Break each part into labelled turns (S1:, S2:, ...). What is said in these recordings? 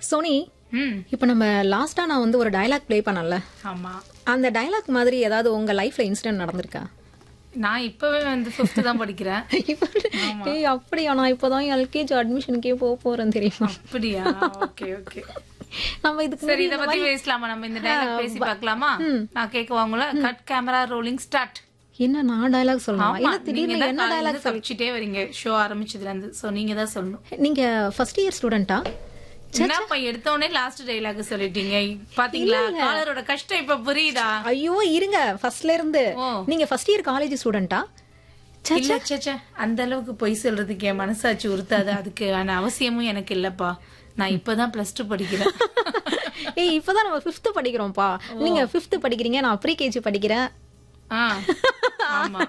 S1: Sony
S2: ம்
S1: இப்போ நம்ம லாஸ்டா நான் வந்து ஒரு டயலாக் ப்ளே பண்ணல
S2: ஆமா
S1: அந்த டயலாக் மாதிரி ஏதாவது உங்க லைஃப்ல இன்சிடென்ட் நடந்திருக்கா
S2: நான் இப்பவே வந்து ஃபிஃப்த் தான் படிக்கிறேன்
S1: இப்ப ஏய் அப்படியா நான் இப்பதான் எல்கேஜி அட்மிஷனுக்கே போக போறேன் தெரியுமா
S2: அப்படியா ஓகே ஓகே
S1: நம்ம இதுக்கு
S2: சரி இத பத்தி பேசலாமா நம்ம இந்த டயலாக் பேசி பார்க்கலாமா நான் கேக்குவாங்களா கட் கேமரா ரோலிங் ஸ்டார்ட்
S1: என்ன நான் டயலாக் சொல்லலாம்
S2: ஆமா
S1: இல்ல
S2: நீங்க
S1: திடீர்னு
S2: தான்
S1: என்ன
S2: காலையில
S1: டயலாக்
S2: இருந்து தப்பிச்சிட்டே வரீங்க ஷோ ஆரம்பிச்சதுல இருந்து சோ நீங்க தான் சொல்லணும்
S1: நீங்க ஃபர்ஸ்ட் இயர் ஸ்டூடெண்டா
S2: என்னப்பா எடுத்த உடனே லாஸ்ட் டைலாக் சொல்லிட்டீங்க பாத்தீங்களா காலரோட கஷ்டம் இப்ப புரியுதா
S1: ஐயோ இருங்க ஃபர்ஸ்ட்ல இருந்து
S2: ஓ.
S1: நீங்க ஃபர்ஸ்ட் இயர் காலேஜ் ஸ்டூடெண்டா
S2: இல்ல ச்சே, ச்சே. அந்த அளவுக்கு பொய் சொல்றதுக்கு என் மனசாட்சி உறுத்தாது அதுக்கு ஆன அவசியமும் எனக்கு இல்லப்பா நான் இப்பதான் பிளஸ் டூ படிக்கிறேன்
S1: ஏய் இப்பதான் நம்ம ஃபிஃப்த் படிக்கிறோம்ப்பா நீங்க ஃபிஃப்த் படிக்கிறீங்க நான் ப்ரீ கேஜி படிக்கிறேன்
S2: ஆ, ஆமா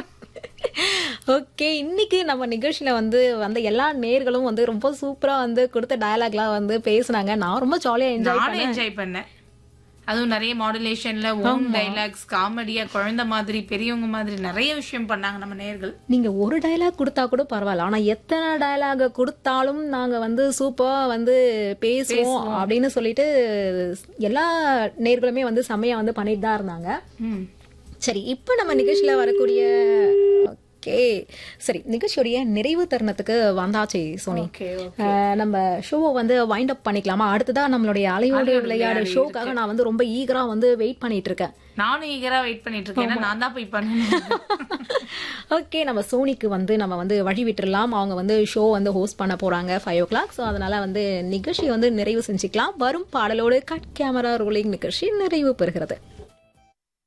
S1: ஓகே இன்னைக்கு நம்ம நிகழ்ச்சியில வந்து வந்த எல்லா நேர்களும் வந்து ரொம்ப சூப்பரா வந்து கொடுத்த டயலாக்லாம் வந்து பேசுனாங்க நான் ரொம்ப ஜாலியா என்ஜாய்
S2: நானும் என்ஜாய் பண்ணேன் அதுவும் நிறைய மாடுலேஷன்ல ஓன் டைலாக்ஸ் காமெடியா குழந்தை மாதிரி பெரியவங்க மாதிரி நிறைய விஷயம் பண்ணாங்க நம்ம நேர்கள்
S1: நீங்க ஒரு டயலாக் கொடுத்தா கூட பரவாயில்ல ஆனா எத்தனை டயலாக கொடுத்தாலும் நாங்க வந்து சூப்பரா வந்து பேசுவோம் அப்படின்னு சொல்லிட்டு எல்லா நேர்களுமே வந்து செம்மையா வந்து பண்ணிட்டு தான் இருந்தாங்க
S2: ம்.
S1: சரி இப்போ நம்ம நிகழ்ச்சியில வரக்கூடிய ஓகே சரி நிகழ்ச்சியுடைய நிறைவு தருணத்துக்கு வந்தாச்சு சோனி
S2: ஓகே
S1: அஹ், நம்ம ஷோவை வந்து வைண்ட் அப் பண்ணிக்கலாமா அடுத்ததா நம்மளுடைய அலையோடு விளையாடு ஷோக்காக நான் வந்து ரொம்ப ஈகரா வந்து வெயிட் பண்ணிட்டு இருக்கேன்
S2: நானும் ஈகரா வெயிட் பண்ணிட்டு இருக்கேன் ஏன்னா நான் தான் போய் பண்ணணும்
S1: ஓகே நம்ம சோனிக்கு வந்து நம்ம வந்து வழி விட்டுறலாம் அவங்க வந்து ஷோ வந்து ஹோஸ்ட் பண்ண போறாங்க ஃபைவ் ஓ கிளாக் ஸோ அதனால வந்து நிகழ்ச்சி வந்து நிறைவு செஞ்சுக்கலாம் வரும் பாடலோடு கட் கேமரா ரோலிங் நிகழ்ச்சி நிறைவு பெறுகிறது